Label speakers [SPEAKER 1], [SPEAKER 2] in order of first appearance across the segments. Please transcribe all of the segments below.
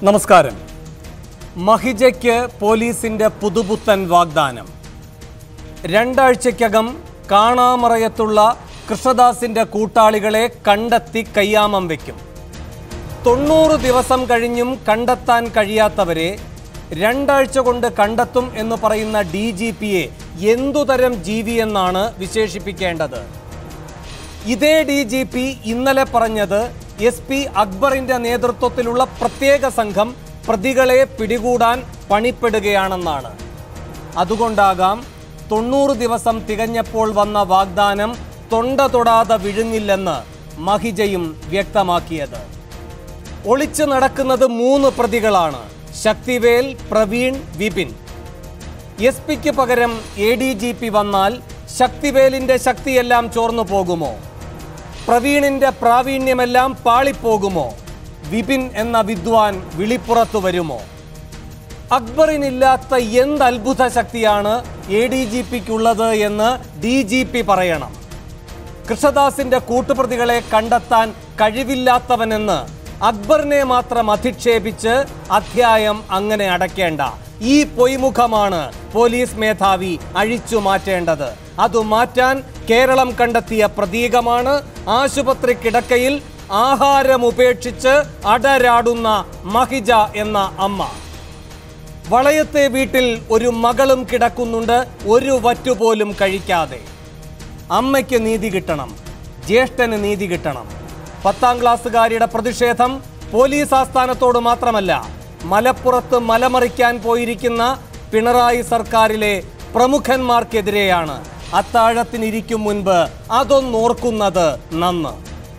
[SPEAKER 1] നമസ്കാരം മഹിജയ്ക്ക് പോലീസിന്റെ പുതുപുത്തൻ വാഗ്ദാനം രണ്ടാഴ്ചയ്ക്കകം കാണാമറയത്തുള്ള കൃഷ്ണദാസിന്റെ കൂട്ടാളികളെ കണ്ടെത്തി കയ്യാമം വയ്ക്കും തൊണ്ണൂറ് ദിവസം കഴിഞ്ഞും കണ്ടെത്താൻ കഴിയാത്തവരെ രണ്ടാഴ്ച കൊണ്ട് കണ്ടെത്തും എന്ന് പറയുന്ന ഡി ജി പിയെ എന്തുതരം ജീവി എന്നാണ് വിശേഷിപ്പിക്കേണ്ടത് ഇതേ ഡി ജി പി ഇന്നലെ പറഞ്ഞത് എസ് പി അക്ബറിന്റെ നേതൃത്വത്തിലുള്ള പ്രത്യേക സംഘം പ്രതികളെ പിടികൂടാൻ പണിപ്പെടുകയാണെന്നാണ് അതുകൊണ്ടാകാം തൊണ്ണൂറ് ദിവസം തികഞ്ഞപ്പോൾ വന്ന വാഗ്ദാനം തൊണ്ട തൊടാതെ വിഴുങ്ങില്ലെന്ന് മഹിജയും വ്യക്തമാക്കിയത് ഒളിച്ചു നടക്കുന്നത് മൂന്ന് പ്രതികളാണ് ശക്തിവേൽ പ്രവീൺ വിപിൻ എസ് പിക്ക് പകരം എ ഡി ജി പി വന്നാൽ ശക്തിവേലിന്റെ ശക്തിയെല്ലാം ചോർന്നു പോകുമോ പ്രവീണിന്റെ പ്രാവീണ്യമെല്ലാം പാളിപ്പോകുമോ വിപിൻ എന്ന വിദ്വാൻ വിളിപ്പുറത്തു വരുമോ അക്ബറിനില്ലാത്ത എന്ത് അത്ഭുത ശക്തിയാണ് എ ഡി ജി പിക്കുള്ളത് എന്ന് ഡി ജി പി പറയണം കൃഷ്ണദാസിന്റെ കൂട്ടുപ്രതികളെ കണ്ടെത്താൻ കഴിവില്ലാത്തവനെന്ന് അക്ബറിനെ മാത്രം അധിക്ഷേപിച്ച് അധ്യായം അങ്ങനെ അടയ്ക്കേണ്ട ഈ പൊയ്മുഖമാണ് പോലീസ് മേധാവി അഴിച്ചു മാറ്റേണ്ടത് അത് മാറ്റാൻ കേരളം കണ്ടെത്തിയ പ്രതീകമാണ് ആശുപത്രി കിടക്കയിൽ ആഹാരം ഉപേക്ഷിച്ച് അടരാടുന്ന മഹിജ എന്ന അമ്മ വളയത്തെ വീട്ടിൽ ഒരു മകളും കിടക്കുന്നുണ്ട് ഒരു വറ്റുപോലും കഴിക്കാതെ അമ്മയ്ക്ക് നീതി കിട്ടണം ജ്യേഷ്ഠന് നീതി കിട്ടണം പത്താം ക്ലാസ്സുകാരിയുടെ പ്രതിഷേധം പോലീസ് ആസ്ഥാനത്തോട് മാത്രമല്ല മലപ്പുറത്ത് മലമറിക്കാൻ പോയിരിക്കുന്ന പിണറായി സർക്കാരിലെ പ്രമുഖന്മാർക്കെതിരെയാണ് അത്താഴത്തിനിരിക്കും മുൻപ് അതൊന്നോർക്കുന്നത് നന്ന്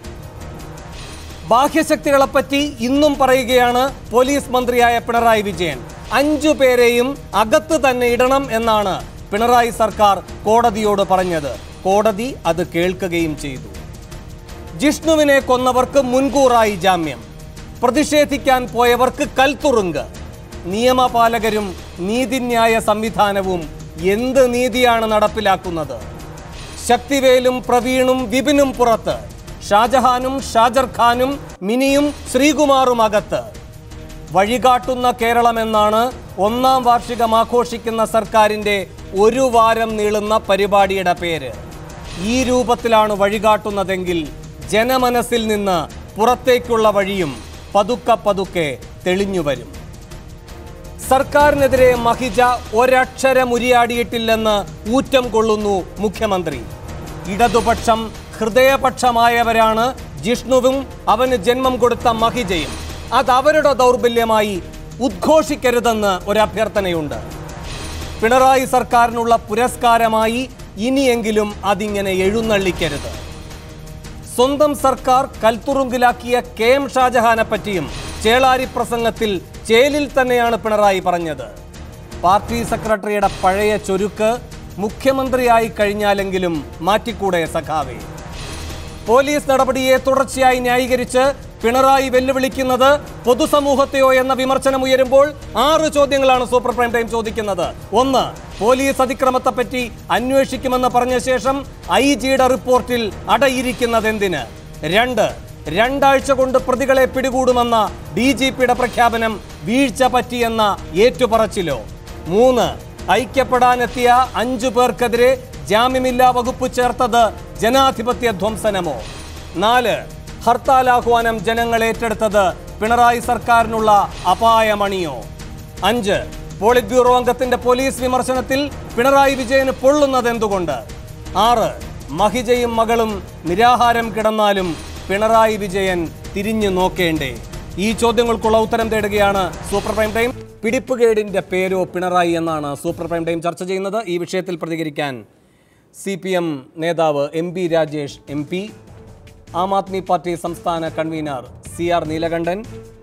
[SPEAKER 1] ബാഹ്യശക്തികളെപ്പറ്റി ഇന്നും പറയുകയാണ് പോലീസ് മന്ത്രിയായ പിണറായി വിജയൻ അഞ്ചു പേരെയും അകത്ത് തന്നെ ഇടണം എന്നാണ് പിണറായി സർക്കാർ കോടതിയോട് പറഞ്ഞത് കോടതി അത് കേൾക്കുകയും ചെയ്തു ജിഷ്ണുവിനെ കൊന്നവർക്ക് മുൻകൂറായി ജാമ്യം പ്രതിഷേധിക്കാൻ പോയവർക്ക് കൽത്തുറുങ്ക് നിയമപാലകരും നീതിന്യായ സംവിധാനവും എന്ത് നീതിയാണ് നടപ്പിലാക്കുന്നത് ശക്തിവേലും പ്രവീണും വിപിനും പുറത്ത് ഷാജഹാനും ഷാജർ ഖാനും മിനിയും ശ്രീകുമാറും അകത്ത് വഴികാട്ടുന്ന കേരളം എന്നാണ് ഒന്നാം വാർഷികം ആഘോഷിക്കുന്ന സർക്കാരിൻ്റെ ഒരു വാരം നീളുന്ന പരിപാടിയുടെ പേര് ഈ രൂപത്തിലാണ് വഴികാട്ടുന്നതെങ്കിൽ ജനമനസ്സിൽ നിന്ന് പുറത്തേക്കുള്ള വഴിയും പതുക്കെ പതുക്കെ തെളിഞ്ഞു വരും സർക്കാരിനെതിരെ മഹിജ ഒരക്ഷരം ഉരിയാടിയിട്ടില്ലെന്ന് ഊറ്റം കൊള്ളുന്നു മുഖ്യമന്ത്രി ഇടതുപക്ഷം ഹൃദയപക്ഷമായവരാണ് ജിഷ്ണുവും അവന് ജന്മം കൊടുത്ത മഹിജയും അത് അവരുടെ ദൗർബല്യമായി ഉദ്ഘോഷിക്കരുതെന്ന് ഒരു അഭ്യർത്ഥനയുണ്ട് പിണറായി സർക്കാരിനുള്ള പുരസ്കാരമായി ഇനിയെങ്കിലും അതിങ്ങനെ എഴുന്നള്ളിക്കരുത് സ്വന്തം സർക്കാർ കൽത്തുറുങ്കിലാക്കിയ കെ എം ഷാജഹാനെ പറ്റിയും ചേളാരി പ്രസംഗത്തിൽ ചേലിൽ തന്നെയാണ് പിണറായി പറഞ്ഞത് പാർട്ടി സെക്രട്ടറിയുടെ പഴയ ചൊരുക്ക് മുഖ്യമന്ത്രിയായി കഴിഞ്ഞാലെങ്കിലും മാറ്റിക്കൂടെ സഖാവേ പോലീസ് നടപടിയെ തുടർച്ചയായി ന്യായീകരിച്ച് പിണറായി വെല്ലുവിളിക്കുന്നത് പൊതുസമൂഹത്തെയോ എന്ന വിമർശനം ഉയരുമ്പോൾ ആറ് ചോദ്യങ്ങളാണ് സൂപ്പർ പ്രൈം ടൈം ചോദിക്കുന്നത് ഒന്ന് പോലീസ് അതിക്രമത്തെപ്പറ്റി അന്വേഷിക്കുമെന്ന് പറഞ്ഞ ശേഷം ഐ ജിയുടെ റിപ്പോർട്ടിൽ അടയിരിക്കുന്നത് എന്തിന് രണ്ട് രണ്ടാഴ്ച കൊണ്ട് പ്രതികളെ പിടികൂടുമെന്ന ഡി ജി പിയുടെ പ്രഖ്യാപനം വീഴ്ച പറ്റിയെന്ന ഏറ്റുപറച്ചിലോ മൂന്ന് ഐക്യപ്പെടാനെത്തിയ അഞ്ചു പേർക്കെതിരെ ജാമ്യമില്ലാ വകുപ്പ് ചേർത്തത് ജനാധിപത്യ ധ്വംസനമോ നാല് ഹർത്താൽ ആഹ്വാനം ജനങ്ങൾ ഏറ്റെടുത്തത് പിണറായി സർക്കാരിനുള്ള അപായമണിയോ അഞ്ച് പോളിറ്റ് ബ്യൂറോ അംഗത്തിന്റെ പോലീസ് വിമർശനത്തിൽ പിണറായി വിജയന് പൊള്ളുന്നത് എന്തുകൊണ്ട് ആറ് മഹിജയും മകളും നിരാഹാരം കിടന്നാലും പിണറായി വിജയൻ തിരിഞ്ഞു നോക്കേണ്ടേ ഈ ചോദ്യങ്ങൾക്കുള്ള ഉത്തരം തേടുകയാണ് സൂപ്പർ പ്രൈം ടൈം പിടിപ്പുകേടിന്റെ പേരോ പിണറായി എന്നാണ് സൂപ്പർ പ്രൈം ടൈം ചർച്ച ചെയ്യുന്നത് ഈ വിഷയത്തിൽ പ്രതികരിക്കാൻ സി പി എം നേതാവ് M P Rajesh M P Aam Aadmi party സംസ്ഥാന കൺവീനർ സി ആർ നീലകണ്ഠൻ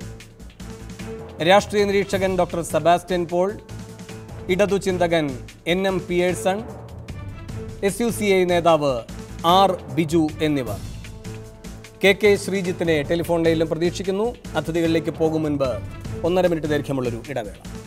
[SPEAKER 1] രാഷ്ട്രീയ നിരീക്ഷകൻ ഡോക്ടർ സെബാസ്റ്റ്യൻ പോൾ ഇടതു ചിന്തകൻ N M Pearson S U C I നേതാവ് ആർ ബിജു എന്നിവർ കെ കെ ശ്രീജിത്തിനെ ടെലിഫോൺ ലൈനിലും പ്രതീക്ഷിക്കുന്നു അതിഥികളിലേക്ക് പോകും മുൻപ് ഒന്നര മിനിറ്റ് ദൈർഘ്യമുള്ളൊരു ഇടവേള